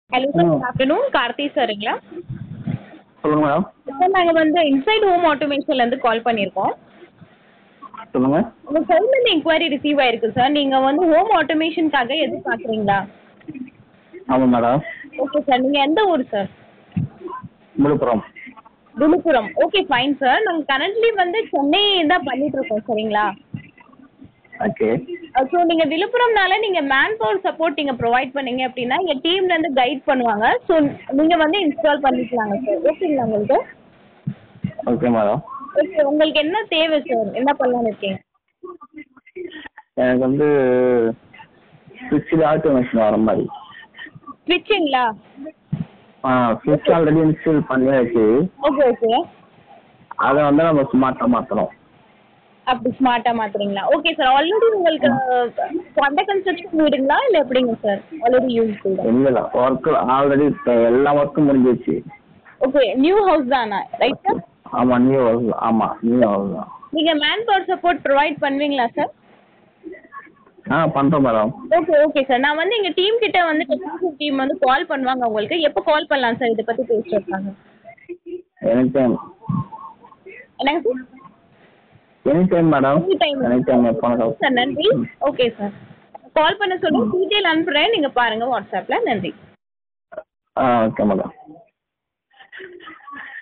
Hello sir good afternoon Karthi சாருங்களா சொல்லுங்கள் madam sir நாங்கள் வந்து இன்சைட் ஹோம் ஆட்டோமேஷன்லேருந்து கால் பண்ணியிருக்கோம் சொல்லுங்கள் உங்கள் சைட்லேருந்து என்கொயரி ரிசீவ் ஆயிருக்கு சார் நீங்கள் வந்து ஹோம் ஆட்டோமேஷனுக்காக எதிர்பார்க்குறீங்களா ஆமாம் மேடம் ஓகே சார் நீங்கள் எந்த ஊர் sir Villupuram Villupuram okay fine sir நாங்கள் கரண்ட்லி வந்து சென்னை தான் பண்ணிட்டு இருக்கோம் சரிங்களா ஓகே ஸோ நீங்கள் விழுப்புரம்னால நீங்கள் மேன் பவர் சப்போர்ட் நீங்கள் ப்ரொவைட் பண்ணீங்க அப்படின்னா எங்கள் டீம்லேருந்து கைட் பண்ணுவாங்க ஸோ நீங்கள் வந்து இன்ஸ்டால் பண்ணிக்கலாங்க சார் ஓகேங்களா உங்களுக்கு ஓகே மேடம் ஓகே உங்களுக்கு என்ன தேவை சார் என்ன பண்ணலான்னு இருக்கீங்க எனக்கு வந்து ஸ்விட்சில் ஆட்டோமேஷன் வர மாதிரி ஸ்விட்சிங்களா ஆ ஸ்விட்ச் ஆல்ரெடி இன்ஸ்டால் பண்ணியாச்சு ஓகே ஓகே அதை வந்து நம்ம ஸ்மார்ட்டாக மாற்றணும் அப்படி ஸ்மார்ட்டாக மாற்றுறீங்களா ஓகே சார் ஆல்ரெடி உங்களுக்கு அண்டர் கன்ஸ்ட்ரக்ஷன் வீடுங்களா இல்லை எப்படிங்க சார் ஆல்ரெடி யூஸ் வீடு இல்லை ஒர்க்கு ஆல்ரெடி எல்லா ஒர்க்கும் முடிஞ்சிச்சு ஓகே நியூ ஹவுஸ் தானா ரைட் சார் ஆமாம் நியூ ஹவுஸ் ஆமாம் நியூ ஹவுஸ் தான் நீங்கள் மேன் பவர் சப்போர்ட் ப்ரொவைட் பண்ணுவீங்களா சார் ஆ பண்ணுறோம் மேடம் ஓகே ஓகே சார் நான் வந்து எங்கள் டீம் கிட்ட வந்து டெக்னிக்கல் டீம் வந்து கால் பண்ணுவாங்க உங்களுக்கு எப்போ கால் பண்ணலாம் சார் இதை பற்றி பேசிட்டு இருக்காங்க எனி டைம் என்னங்க sir any time madam Any time. Any time எப்போ சார் நன்றி ஓகே சார் கால் பண்ண சொல்லி டீட்டெயில் அனுப்புகிறேன் நீங்கள் பாருங்கள் வாட்ஸ்அப்பில் நன்றி ஆ ஓகே மேடம்